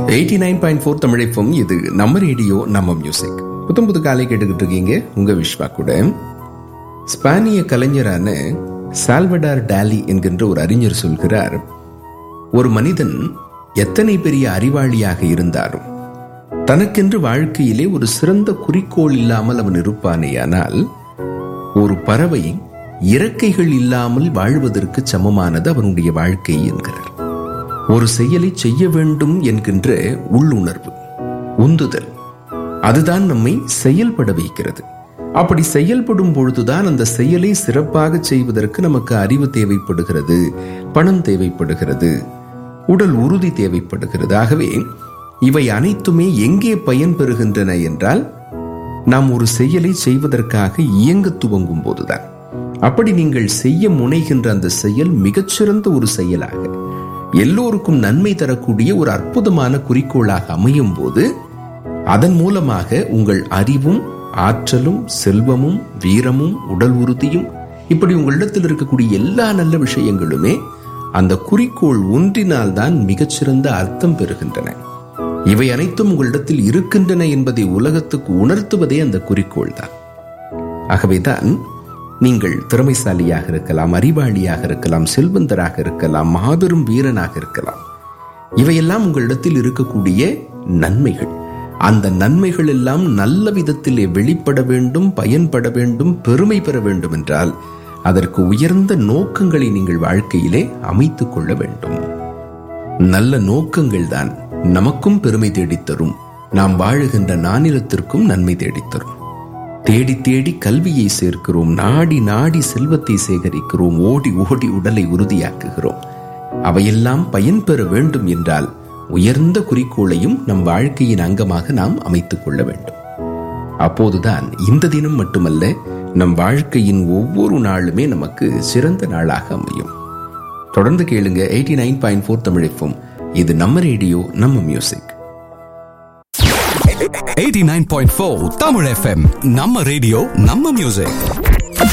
eighty nine point four தமிழைப்பும் இது நம்ம ரேடியோ நம்ம மியூசிக் புத்தம் புது காலை கேட்டுக்கிட்டு இருக்கீங்க உங்க விஸ்வா கூட ஸ்பானிய கலைஞரான சால்வடார் டாலி என்கின்ற ஒரு அறிஞர் சொல்கிறார் ஒரு மனிதன் எத்தனை பெரிய அறிவாளியாக இருந்தாலும் தனக்கென்று வாழ்க்கையிலே ஒரு சிறந்த குறிக்கோள் இல்லாமல் அவன் இருப்பானேயானால் ஒரு பறவை இறக்கைகள் இல்லாமல் வாழ்வதற்கு சமமானது அவனுடைய வாழ்க்கை என்கிறார் ஒரு செயலை செய்ய வேண்டும் என்கின்ற உள்ளுணர்வு உந்துதல் அதுதான் நம்மை செயல்பட வைக்கிறது அப்படி செயல்படும் பொழுதுதான் அந்த செயலை சிறப்பாக செய்வதற்கு நமக்கு அறிவு தேவைப்படுகிறது பணம் தேவைப்படுகிறது உடல் உறுதி தேவைப்படுகிறது ஆகவே இவை அனைத்துமே எங்கே பயன் பெறுகின்றன என்றால் நாம் ஒரு செயலை செய்வதற்காக இயங்க துவங்கும் போதுதான் அப்படி நீங்கள் செய்ய முனைகின்ற அந்த செயல் மிகச்சிறந்த ஒரு செயலாக எல்லோருக்கும் நன்மை தரக்கூடிய ஒரு அற்புதமான குறிக்கோளாக அமையும் போது அதன் மூலமாக உங்கள் அறிவும் ஆற்றலும் செல்வமும் வீரமும் உடல் உறுதியும் இப்படி உங்களிடத்தில் இருக்கக்கூடிய எல்லா நல்ல விஷயங்களுமே அந்த குறிக்கோள் ஒன்றினால்தான் மிகச்சிறந்த அர்த்தம் பெறுகின்றன இவை அனைத்தும் உங்களிடத்தில் இருக்கின்றன என்பதை உலகத்துக்கு உணர்த்துவதே அந்த குறிக்கோள் தான் ஆகவேதான் நீங்கள் திறமைசாலியாக இருக்கலாம் அறிவாளியாக இருக்கலாம் செல்வந்தராக இருக்கலாம் மாபெரும் வீரனாக இருக்கலாம் இவையெல்லாம் உங்களிடத்தில் இருக்கக்கூடிய நன்மைகள் அந்த நன்மைகள் எல்லாம் நல்ல விதத்திலே வெளிப்பட வேண்டும் பயன்பட வேண்டும் பெருமை பெற வேண்டும் என்றால் அதற்கு உயர்ந்த நோக்கங்களை நீங்கள் வாழ்க்கையிலே அமைத்துக் கொள்ள வேண்டும் நல்ல நோக்கங்கள் தான் நமக்கும் பெருமை தேடித்தரும் நாம் வாழுகின்ற நானிலத்திற்கும் நன்மை தேடித்தரும் தேடி தேடி கல்வியை சேர்க்கிறோம் நாடி நாடி செல்வத்தை சேகரிக்கிறோம் ஓடி ஓடி உடலை உறுதியாக்குகிறோம் அவையெல்லாம் பயன் பெற வேண்டும் என்றால் உயர்ந்த குறிக்கோளையும் நம் வாழ்க்கையின் அங்கமாக நாம் அமைத்துக் கொள்ள வேண்டும் அப்போதுதான் இந்த தினம் மட்டுமல்ல நம் வாழ்க்கையின் ஒவ்வொரு நாளுமே நமக்கு சிறந்த நாளாக அமையும் தொடர்ந்து கேளுங்க எயிட்டி நைன் பாயிண்ட் ஃபோர் தமிழிப்பும் இது நம்ம ரேடியோ நம்ம மியூசிக் 89.4 Tamil FM நம்ம ரேடியோ நம்ம மியூசிக்